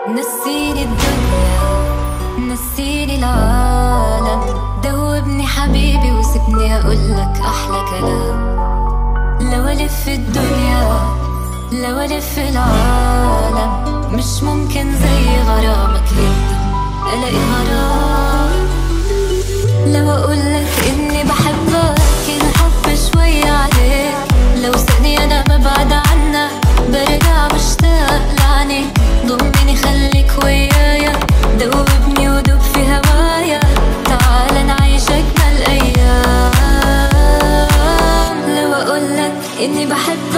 نسيني الدنيا نسيني العالم دوبني حبيبي وسيبني اقولك احلى كلام لو الف الدنيا لو الف العالم مش ممكن زي غرامك انت الاقي غرام لو اقولك اني بحبك الحب شوي عليك لو ثانية انا ببعد عنك برجع بشتاق لعنيك ضمني خليك ويايا دوبني ودوب في هوايا تعال نعيش اجمل ايام لو اقولك اني بحبك